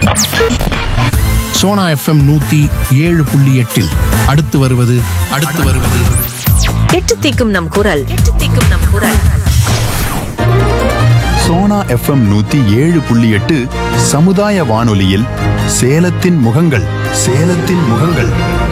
Sona FM நூத்தி ஏழு புள்ளி எட்டில் அடுத்து வருவது அடுத்து வருவது எட்டு தீக்கும் நம் குரல் எட்டு தீக்கும் நம் குரல் சோனா எஃப்எம் நூத்தி ஏழு புள்ளி எட்டு சமுதாய வானொலியில் சேலத்தின் முகங்கள் சேலத்தின் முகங்கள்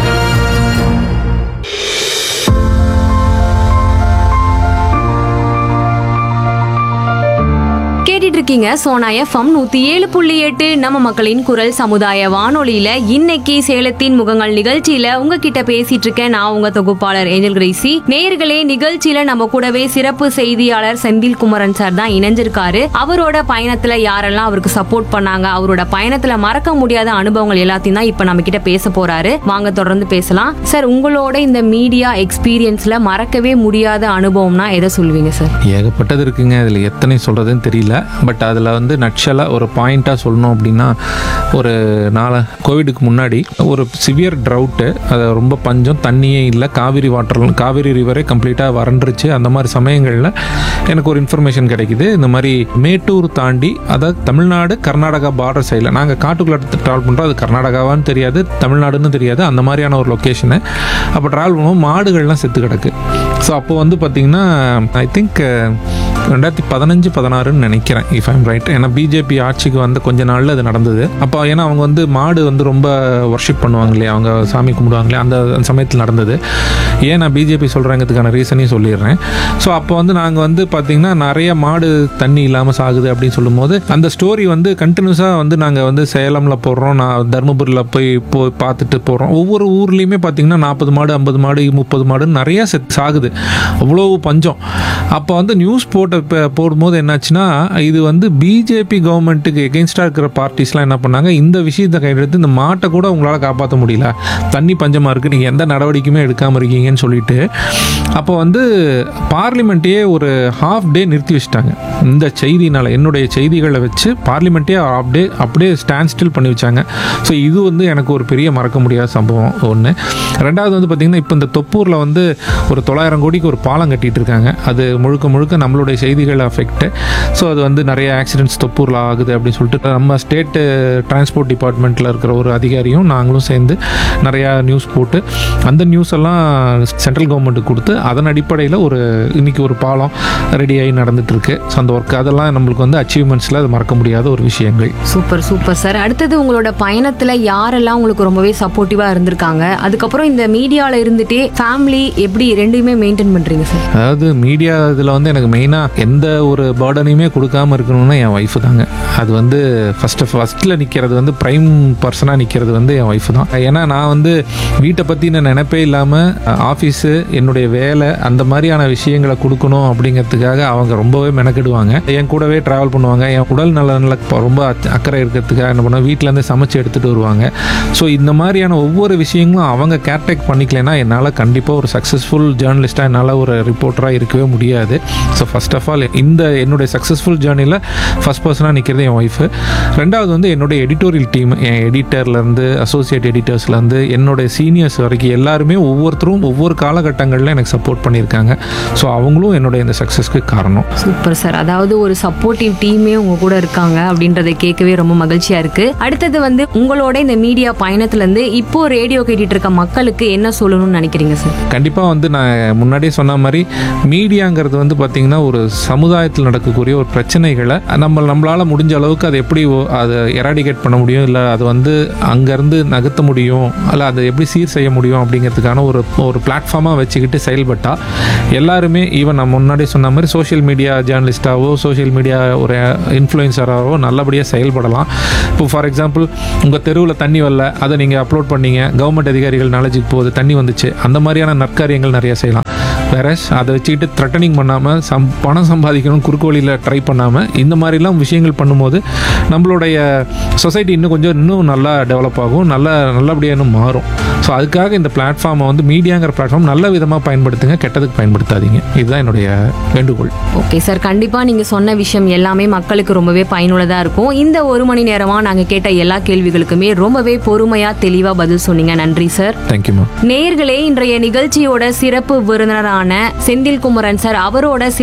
கேட்டுட்டு இருக்கீங்க சோனா எஃப்எம் நூத்தி ஏழு புள்ளி எட்டு நம்ம மக்களின் குரல் சமுதாய வானொலியில இன்னைக்கு சேலத்தின் முகங்கள் நிகழ்ச்சியில உங்ககிட்ட பேசிட்டு இருக்கேன் நான் உங்க தொகுப்பாளர் ஏஞ்சல் கிரேசி நேயர்களே நிகழ்ச்சியில நம்ம கூடவே சிறப்பு செய்தியாளர் செந்தில் குமரன் சார் தான் இணைஞ்சிருக்காரு அவரோட பயணத்துல யாரெல்லாம் அவருக்கு சப்போர்ட் பண்ணாங்க அவரோட பயணத்துல மறக்க முடியாத அனுபவங்கள் எல்லாத்தையும் தான் இப்ப நம்ம கிட்ட பேச போறாரு வாங்க தொடர்ந்து பேசலாம் சார் உங்களோட இந்த மீடியா எக்ஸ்பீரியன்ஸ்ல மறக்கவே முடியாத அனுபவம்னா எதை சொல்லுவீங்க சார் ஏகப்பட்டது இருக்குங்க அதில் எத்தனை சொல்கிறதுன்னு தெரியல பட் அதில் வந்து நட்சலாக ஒரு பாயிண்ட்டாக சொல்லணும் அப்படின்னா ஒரு நாளை கோவிடுக்கு முன்னாடி ஒரு சிவியர் ட்ரவுட்டு அது ரொம்ப பஞ்சம் தண்ணியே இல்லை காவிரி வாட்டர் காவிரி ரிவரே கம்ப்ளீட்டாக வறண்டுருச்சு அந்த மாதிரி சமயங்களில் எனக்கு ஒரு இன்ஃபர்மேஷன் கிடைக்குது இந்த மாதிரி மேட்டூர் தாண்டி அதாவது தமிழ்நாடு கர்நாடகா பார்டர் சைடில் நாங்கள் காட்டுக்குள்ளே ட்ராவல் பண்ணுறோம் அது கர்நாடகாவான்னு தெரியாது தமிழ்நாடுன்னு தெரியாது அந்த மாதிரியான ஒரு லொக்கேஷனு அப்போ ட்ராவல் பண்ணுவோம் மாடுகள்லாம் செத்து கிடக்கு ஸோ அப்போ வந்து பார்த்தீங்கன்னா ஐ திங்க் ரெண்டாயிரத்தி பதினஞ்சு பதினாறுன்னு நினைக்கிறேன் இஃப் ஐம் ரைட் ஏன்னா பிஜேபி ஆட்சிக்கு வந்த கொஞ்ச நாளில் அது நடந்தது அப்போ ஏன்னா அவங்க வந்து மாடு வந்து ரொம்ப ஒர்ஷிப் பண்ணுவாங்க இல்லையா அவங்க சாமி கும்பிடுவாங்களே அந்த அந்த சமயத்தில் நடந்தது ஏன் நான் பிஜேபி சொல்கிறாங்கிறதுக்கான ரீசனையும் சொல்லிடுறேன் ஸோ அப்போ வந்து நாங்கள் வந்து பார்த்திங்கன்னா நிறைய மாடு தண்ணி இல்லாமல் சாகுது அப்படின்னு சொல்லும்போது அந்த ஸ்டோரி வந்து கண்டினியூஸாக வந்து நாங்கள் வந்து சேலமில் போடுறோம் நான் தருமபுரியில் போய் போய் பார்த்துட்டு போகிறோம் ஒவ்வொரு ஊர்லேயுமே பார்த்தீங்கன்னா நாற்பது மாடு ஐம்பது மாடு முப்பது மாடுன்னு நிறைய செத் சாகுது அவ்வளோ பஞ்சம் அப்போ வந்து நியூஸ் போட்ட ப- போடும்போது என்னாச்சுன்னா இது வந்து பிஜேபி கவர்மெண்ட்டுக்கு எகென்ஸ்டாக இருக்கிற பார்ட்டிஸ்லாம் என்ன பண்ணாங்க இந்த விஷயத்தை கையெடுத்து இந்த மாட்டை கூட உங்களால் காப்பாற்ற முடியல தண்ணி பஞ்சமாக இருக்குது நீங்கள் எந்த நடவடிக்கையுமே எடுக்காமல் இருக்கீங்கன்னு சொல்லிட்டு அப்போ வந்து பார்லிமெண்ட்டையே ஒரு ஹாஃப் டே நிறுத்தி வச்சுட்டாங்க இந்த செய்தினால என்னுடைய செய்திகளை வச்சு பார்லிமெண்ட்டே ஹாஃப் டே அப்படியே ஸ்டாண்ட் ஸ்டில் பண்ணி வச்சாங்க ஸோ இது வந்து எனக்கு ஒரு பெரிய மறக்க முடியாத சம்பவம் ஒன்று ரெண்டாவது வந்து பார்த்திங்கன்னா இப்போ இந்த தொப்பூரில் வந்து ஒரு தொள்ளாயிரம் கோடிக்கு ஒரு பாலம் கட்டிட்டு இருக்காங்க அது முழுக்க முழுக்க நம்மளுடைய செய்திகள் அஃபெக்ட் ஸோ அது வந்து நிறைய ஆக்சிடென்ட்ஸ் தொப்பூரில் ஆகுது அப்படின்னு சொல்லிட்டு நம்ம ஸ்டேட்டு டிரான்ஸ்போர்ட் டிபார்ட்மெண்ட்டில் இருக்கிற ஒரு அதிகாரியும் நாங்களும் சேர்ந்து நிறையா நியூஸ் போட்டு அந்த நியூஸ் எல்லாம் சென்ட்ரல் கவர்மெண்ட்டுக்கு கொடுத்து அதன் அடிப்படையில் ஒரு இன்னைக்கு ஒரு பாலம் ரெடியாகி நடந்துட்டு இருக்கு ஸோ அந்த ஒர்க் அதெல்லாம் நம்மளுக்கு வந்து அச்சீவ்மெண்ட்ஸில் அது மறக்க முடியாத ஒரு விஷயங்கள் சூப்பர் சூப்பர் சார் அடுத்தது உங்களோட பயணத்துல யாரெல்லாம் உங்களுக்கு ரொம்பவே சப்போர்ட்டிவா இருந்திருக்காங்க அதுக்கப்புறம் இந்த மீடியால இருந்துட்டே ஃபேமிலி எப்படி ரெண்டையுமே மெயின்டைன் பண்றீங்க சார் அதாவது மீடியா இதில் வந்து எனக்கு மெயினாக எந்த ஒரு பேர்டனையுமே கொடுக்காம இருக்கணும்னா என் ஒய்ஃபு தாங்க அது வந்து ஃபஸ்ட்டு ஃபஸ்ட்டில் நிற்கிறது வந்து ப்ரைம் பர்சனாக நிற்கிறது வந்து என் ஒய்ஃபு தான் ஏன்னா நான் வந்து வீட்டை பற்றின நினைப்பே இல்லாமல் ஆஃபீஸு என்னுடைய வேலை அந்த மாதிரியான விஷயங்களை கொடுக்கணும் அப்படிங்கிறதுக்காக அவங்க ரொம்பவே மெனக்கிடுவாங்க என் கூடவே ட்ராவல் பண்ணுவாங்க என் உடல் நலனில் இப்ப ரொம்ப அச்ச- அக்கறை இருக்கிறதுக்காக என்ன பண்ணுவாங்க வீட்டிலேருந்து சமைச்சு எடுத்துகிட்டு வருவாங்க ஸோ இந்த மாதிரியான ஒவ்வொரு விஷயங்களும் அவங்க கேர்டேக் பண்ணிக்கலைன்னா என்னால் கண்டிப்பாக ஒரு சக்ஸஸ்ஃபுல் ஜேர்னலிஸ்ட்டாக என்னால் ஒரு ரிப்போர்ட்டராக இருக்கவே முடியாது ஸோ ஃபர்ஸ்ட் ஆஃப் ஆல் இந்த என்னுடைய சக்ஸஸ்ஃபுல் ஜேர்னியில் ஃபஸ்ட் பர்சனாக நிற்கிறது என் ஒய்ஃபு ரெண்டாவது வந்து என்னுடைய எடிட்டோரியல் டீம் என் எடிட்டர்லேருந்து அசோசியேட் எடிட்டர்ஸ்லேருந்து என்னுடைய சீனியர்ஸ் வரைக்கும் எல்லாருமே ஒவ்வொருத்தரும் ஒவ்வொரு காலகட்டங்களில் எனக்கு சப்போர்ட் பண்ணியிருக்காங்க ஸோ அவங்களும் என்னுடைய இந்த சக்ஸஸ்க்கு காரணம் சூப்பர் சார் அதாவது ஒரு சப்போர்ட்டிவ் டீமே உங்க கூட இருக்காங்க அப்படின்றத கேட்கவே ரொம்ப மகிழ்ச்சியா இருக்கு அடுத்தது வந்து உங்களோட இந்த மீடியா பயணத்துல இருந்து இப்போ ரேடியோ கேட்டுட்டு இருக்க மக்களுக்கு என்ன சொல்லணும்னு நினைக்கிறீங்க சார் கண்டிப்பாக வந்து நான் முன்னாடியே சொன்ன மாதிரி மீடியாங்கிறது வந்து பார்த்திங்கன்னா ஒரு சமுதாயத்தில் நடக்கக்கூடிய ஒரு பிரச்சனைகளை நம்ம நம்மளால் முடிஞ்ச அளவுக்கு அதை எப்படி ஓ- அதை எராடிகேட் பண்ண முடியும் இல்லை அது வந்து அங்கேருந்து நகர்த்த முடியும் இல்லை அதை எப்படி சீர் செய்ய முடியும் அப்படிங்கிறதுக்கான ஒரு ஒரு பிளாட்ஃபார்மாக வச்சுக்கிட்டு செயல்பட்டால் எல்லாருமே ஈவன் நான் முன்னாடி சொன்ன மாதிரி சோஷியல் மீடியா ஜேர்னலிஸ்டாவோ சோஷியல் மீடியா ஒரு இன்ஃப்ளூயன்சராகவோ நல்லபடியாக செயல்படலாம் இப்போ ஃபார் எக்ஸாம்பிள் உங்கள் தெருவில் தண்ணி வரல அதை நீங்கள் அப்லோட் பண்ணீங்க கவர்மெண்ட் அதிகாரிகள் நாலேஜுக்கு போகுது தண்ணி வந்துச்சு அந்த மாதிரியான நற்காரியங்கள் நிறைய செய்யலாம் வேற அதை வச்சுக்கிட்டு த்ரெட்டனிங் பண்ணாமல் சம் பணம் சம்பாதிக்கணும் குறுக்கு வழியில் ட்ரை பண்ணாமல் இந்த மாதிரிலாம் விஷயங்கள் பண்ணும்போது நம்மளுடைய சொசைட்டி இன்னும் கொஞ்சம் இன்னும் நல்லா டெவலப் ஆகும் நல்லா நல்லபடியாக இன்னும் மாறும் ஸோ அதுக்காக இந்த பிளாட்ஃபார்மை வந்து மீடியாங்கிற பிளாட்ஃபார்ம் நல்ல விதமாக பயன்படுத்துங்க கெட்டதுக்கு பயன்படுத்தாதீங்க இதுதான் என்னுடைய வேண்டுகோள் ஓகே சார் கண்டிப்பா நீங்க சொன்ன விஷயம் எல்லாமே மக்களுக்கு ரொம்பவே பயனுள்ளதா இருக்கும் இந்த ஒரு மணி நேரமா நாங்க கேட்ட எல்லா கேள்விகளுக்குமே ரொம்பவே பொறுமையா தெளிவா பதில் சொன்னீங்க நன்றி சார் தேங்க்யூமா நேயர்களே இன்றைய நிகழ்ச்சியோட சிறப்பு விருந்தினரான செந்தில் குமரன் சார் அவரோட சிறப்பு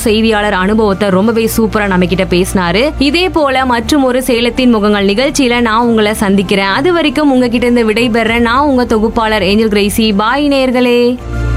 செய்தியாளர் அனுபவத்தை ரொம்பவே சூப்பரா நம்ம கிட்ட பேசினாரு இதே போல மற்றும் ஒரு சேலத்தின் முகங்கள் நிகழ்ச்சியில நான் உங்களை சந்திக்கிறேன் அது வரைக்கும் உங்ககிட்ட இருந்து விடைபெறேன் நான் உங்க தொகுப்பாளர் ஏஞ்சல் கிரேசி பாய் நேயர்களே